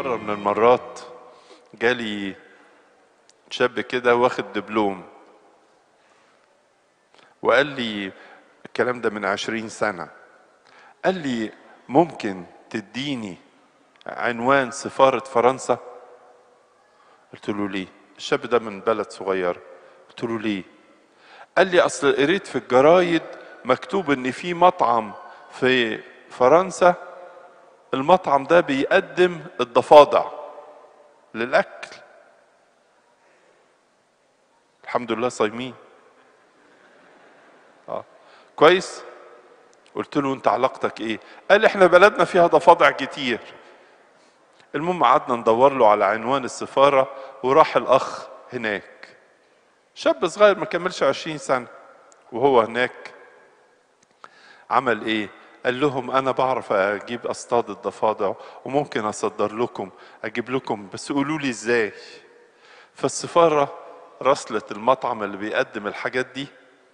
مرة من المرات جالي شاب كده واخد دبلوم وقال لي الكلام ده من عشرين سنة قال لي ممكن تديني عنوان سفارة فرنسا قلت له ليه الشاب ده من بلد صغير قلت له ليه قال لي اصل قريت في الجرايد مكتوب ان في مطعم في فرنسا المطعم ده بيقدم الضفادع للاكل الحمد لله صايمين اه كويس قلت له انت علاقتك ايه قال لي احنا بلدنا فيها ضفادع كتير المهم قعدنا ندور له على عنوان السفارة وراح الأخ هناك شاب صغير ما كملش عشرين سنة وهو هناك عمل ايه قال لهم انا بعرف اجيب اصطاد الضفادع وممكن اصدر لكم اجيب لكم بس قولوا لي ازاي فالسفارة راسلت المطعم اللي بيقدم الحاجات دي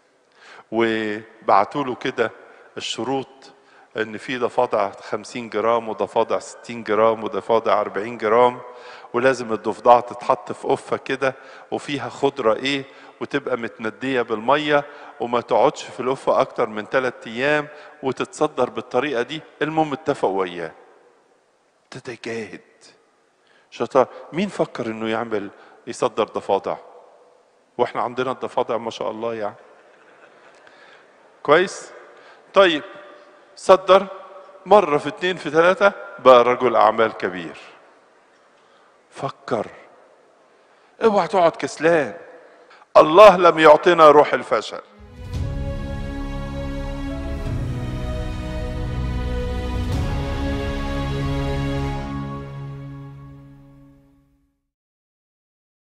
وبعتوا له كده الشروط ان في ضفادع 50 جرام وضفادع 60 جرام وضفادع 40 جرام ولازم الضفدعة تتحط في قفة كده وفيها خضرة ايه وتبقى متندية بالمية وما تقعدش في القفة اكتر من ثلاثة ايام وتتصدر بالطريقة دي المهم اتفقوا وياه ابتدى يجاهد شطار مين فكر انه يعمل يصدر ضفادع واحنا عندنا الضفادع ما شاء الله يعني كويس طيب صدر مرة في اتنين في ثلاثة بقى رجل أعمال كبير فكر اوعى تقعد كسلان الله لم يعطينا روح الفشل